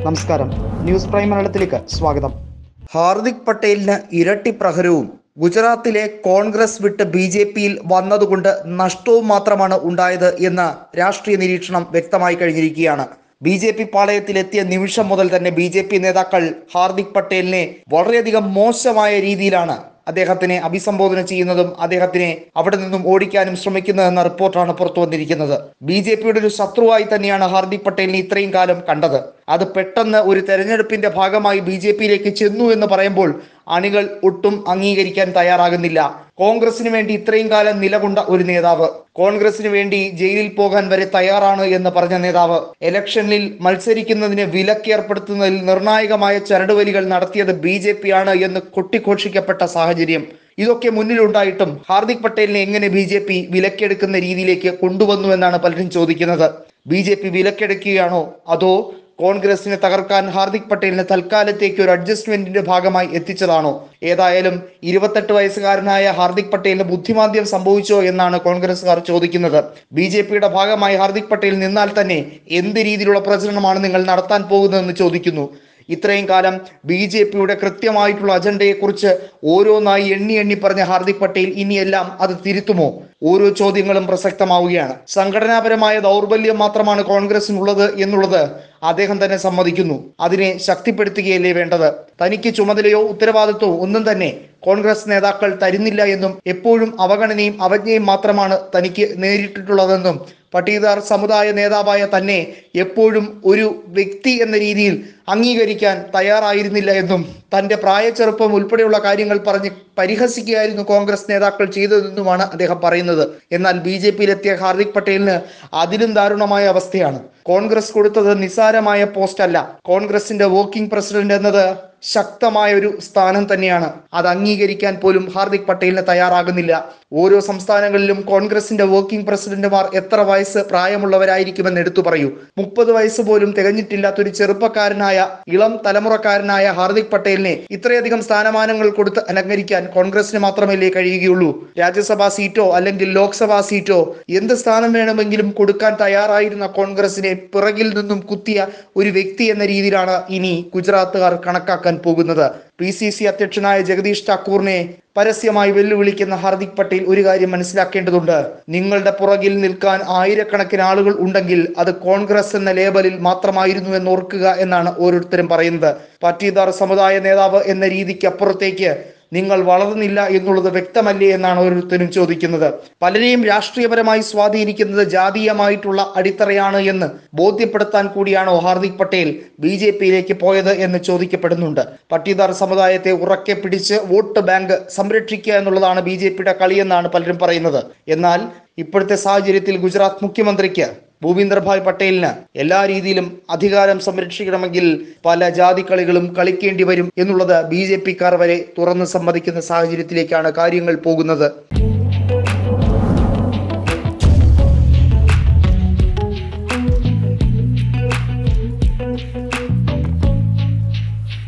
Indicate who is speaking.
Speaker 1: നമസ്കാരം news prime മലയാളത്തിലേക്ക് സ്വാഗതം
Speaker 2: ഹാർദിക് പട്ടേലിന് ഇരട്ടി പ്രഹരവും ഗുജറാത്തിലെ കോൺഗ്രസ് വിട്ട് ബി ജെ പിയിൽ വന്നതുകൊണ്ട് നഷ്ടവും മാത്രമാണ് ഉണ്ടായത് എന്ന രാഷ്ട്രീയ നിരീക്ഷണം വ്യക്തമായി കഴിഞ്ഞിരിക്കുകയാണ് ബി ജെ പി പാളയത്തിലെത്തിയ നിമിഷം മുതൽ തന്നെ ബി ജെ പി നേതാക്കൾ ഹാർദിക് പട്ടേലിനെ വളരെയധികം മോശമായ രീതിയിലാണ് അദ്ദേഹത്തിനെ അഭിസംബോധന ചെയ്യുന്നതും അദ്ദേഹത്തിനെ അവിടെ നിന്നും ഓടിക്കാനും ശ്രമിക്കുന്നതെന്ന റിപ്പോർട്ടാണ് പുറത്തു വന്നിരിക്കുന്നത് ബി ജെ പിയുടെ ഒരു ശത്രുവായി തന്നെയാണ് ഹാർദിക് പട്ടേലിനെ ഇത്രയും കാലം കണ്ടത് അത് പെട്ടെന്ന് ഒരു തെരഞ്ഞെടുപ്പിന്റെ ഭാഗമായി ബി ജെ പിയിലേക്ക് ചെന്നു എന്ന് പറയുമ്പോൾ അണികൾ ഒട്ടും അംഗീകരിക്കാൻ തയ്യാറാകുന്നില്ല കോൺഗ്രസിന് വേണ്ടി ഇത്രയും കാലം നിലകൊണ്ട ഒരു നേതാവ് കോൺഗ്രസിന് വേണ്ടി ജയിലിൽ പോകാൻ വരെ തയ്യാറാണ് എന്ന് പറഞ്ഞ നേതാവ് ഇലക്ഷനിൽ മത്സരിക്കുന്നതിന് വിലക്കേർപ്പെടുത്തുന്നതിൽ നിർണായകമായ ചരടുവലികൾ നടത്തിയത് ബി ജെ പി ആണ് എന്ന് കൊട്ടിഘോഷിക്കപ്പെട്ട സാഹചര്യം ഇതൊക്കെ മുന്നിലുണ്ടായിട്ടും ഹാർദിക് പട്ടേലിനെ എങ്ങനെ ബി ജെ പി വിലക്കെടുക്കുന്ന രീതിയിലേക്ക് കൊണ്ടുവന്നു എന്നാണ് പലരും ചോദിക്കുന്നത് ബി ജെ പി വിലക്കെടുക്കുകയാണോ അതോ കോൺഗ്രസിനെ തകർക്കാൻ ഹാർദിക് പട്ടേലിനെ തൽക്കാലത്തേക്ക് ഒരു അഡ്ജസ്റ്റ്മെന്റിന്റെ ഭാഗമായി എത്തിച്ചതാണോ ഏതായാലും ഇരുപത്തെട്ട് വയസ്സുകാരനായ ഹാർദിക് പട്ടേലിന് ബുദ്ധിമാന്ദ്യം സംഭവിച്ചോ എന്നാണ് കോൺഗ്രസുകാർ ചോദിക്കുന്നത് ബി ജെ പിയുടെ ഭാഗമായി ഹാർദിക് പട്ടേൽ നിന്നാൽ തന്നെ എന്ത് രീതിയിലുള്ള പ്രചരണമാണ് നിങ്ങൾ നടത്താൻ പോകുന്നതെന്ന് ചോദിക്കുന്നു ഇത്രയും കാലം ബി ജെ പിയുടെ കൃത്യമായിട്ടുള്ള അജണ്ടയെക്കുറിച്ച് ഓരോന്നായി എണ്ണി എണ്ണി പറഞ്ഞ ഹാർദിക് പട്ടേൽ ഇനിയെല്ലാം അത് തിരുത്തുമോ ഓരോ ചോദ്യങ്ങളും പ്രസക്തമാവുകയാണ് സംഘടനാപരമായ ദൗർബല്യം മാത്രമാണ് കോൺഗ്രസിനുള്ളത് എന്നുള്ളത് അദ്ദേഹം തന്നെ സമ്മതിക്കുന്നു അതിനെ ശക്തിപ്പെടുത്തുകയല്ലേ വേണ്ടത് തനിക്ക് ചുമതലയോ ഉത്തരവാദിത്വമോ ഒന്നും തന്നെ കോൺഗ്രസ് നേതാക്കൾ തരുന്നില്ല എന്നും എപ്പോഴും അവഗണനയും അവജ്ഞയും മാത്രമാണ് തനിക്ക് നേരിട്ടിട്ടുള്ളതെന്നും പട്ടീദാർ സമുദായ നേതാവായ തന്നെ എപ്പോഴും ഒരു വ്യക്തി എന്ന രീതിയിൽ അംഗീകരിക്കാൻ തയ്യാറായിരുന്നില്ല എന്നും തന്റെ പ്രായച്ചെറുപ്പം ഉൾപ്പെടെയുള്ള കാര്യങ്ങൾ പറഞ്ഞ് പരിഹസിക്കുകയായിരുന്നു കോൺഗ്രസ് നേതാക്കൾ ചെയ്തതെന്നുമാണ് അദ്ദേഹം പറയുന്നത് എന്നാൽ ബി ജെ പിയിലെത്തിയ ഹാർദിക് പട്ടേലിന് അതിലും ദാരുണമായ അവസ്ഥയാണ് കോൺഗ്രസ് കൊടുത്തത് നിസ്സാരമായ പോസ്റ്റ് അല്ല കോൺഗ്രസിന്റെ വർക്കിംഗ് പ്രസിഡന്റ് എന്നത് ശക്തമായ ഒരു സ്ഥാനം തന്നെയാണ് അത് അംഗീകരിക്കാൻ പോലും ഹാർദിക് പട്ടേലിന് തയ്യാറാകുന്നില്ല ഓരോ സംസ്ഥാനങ്ങളിലും കോൺഗ്രസിന്റെ വർക്കിംഗ് പ്രസിഡന്റുമാർ എത്ര വയസ്സ് പ്രായമുള്ളവരായിരിക്കുമെന്ന് എടുത്തു പറയൂ മുപ്പത് വയസ്സ് പോലും തികഞ്ഞിട്ടില്ലാത്ത ഒരു ചെറുപ്പക്കാരനായ ഇളം തലമുറക്കാരനായ ഹാർദിക് പട്ടേലിനെ ഇത്രയധികം സ്ഥാനമാനങ്ങൾ കൊടുത്ത് അലങ്കരിക്കാൻ കോൺഗ്രസിന് മാത്രമല്ലേ കഴിയുകയുള്ളൂ രാജ്യസഭാ സീറ്റോ അല്ലെങ്കിൽ ലോക്സഭാ സീറ്റോ എന്ത് സ്ഥാനം വേണമെങ്കിലും കൊടുക്കാൻ തയ്യാറായിരുന്ന കോൺഗ്രസിനെ പിറകിൽ നിന്നും കുത്തിയ ഒരു വ്യക്തി എന്ന രീതിയിലാണ് ഇനി ഗുജറാത്തുകാർ കണക്കാക്കാൻ പോകുന്നത് പി സി സി അധ്യക്ഷനായ ജഗദീഷ് ഠാക്കൂറിനെ പരസ്യമായി വെല്ലുവിളിക്കുന്ന ഹാർദിക് പട്ടേൽ ഒരു കാര്യം മനസ്സിലാക്കേണ്ടതുണ്ട് നിങ്ങളുടെ പുറകിൽ നിൽക്കാൻ ആയിരക്കണക്കിന് ആളുകൾ ഉണ്ടെങ്കിൽ അത് കോൺഗ്രസ് എന്ന ലേബലിൽ മാത്രമായിരുന്നു എന്ന് ഓർക്കുക എന്നാണ് ഓരോരുത്തരും പറയുന്നത് പാറ്റീദാർ സമുദായ നേതാവ് എന്ന രീതിക്ക് അപ്പുറത്തേക്ക് നിങ്ങൾ വളർന്നില്ല എന്നുള്ളത് വ്യക്തമല്ലേ എന്നാണ് ഓരോരുത്തരും ചോദിക്കുന്നത് പലരെയും രാഷ്ട്രീയപരമായി സ്വാധീനിക്കുന്നത് ജാതീയമായിട്ടുള്ള അടിത്തറയാണ് എന്ന് ബോധ്യപ്പെടുത്താൻ കൂടിയാണോ ഹാർദിക് പട്ടേൽ ബി ജെ പിയിലേക്ക് പോയത് എന്ന് ചോദിക്കപ്പെടുന്നുണ്ട് പട്ടീദാർ സമുദായത്തെ ഉറക്കെ പിടിച്ച് വോട്ട് ബാങ്ക് സംരക്ഷിക്കുക എന്നുള്ളതാണ് ബി ജെ പിയുടെ കളിയെന്നാണ് പലരും പറയുന്നത് എന്നാൽ ഇപ്പോഴത്തെ സാഹചര്യത്തിൽ ഗുജറാത്ത് മുഖ്യമന്ത്രിക്ക് ഭൂപീന്ദർഭായ് പട്ടേലിന് എല്ലാ രീതിയിലും അധികാരം സംരക്ഷിക്കണമെങ്കിൽ പല ജാതിക്കളികളും കളിക്കേണ്ടി വരും എന്നുള്ളത് ബി ജെ പിക്കാർ വരെ തുറന്ന് സമ്മതിക്കുന്ന സാഹചര്യത്തിലേക്കാണ് കാര്യങ്ങൾ പോകുന്നത്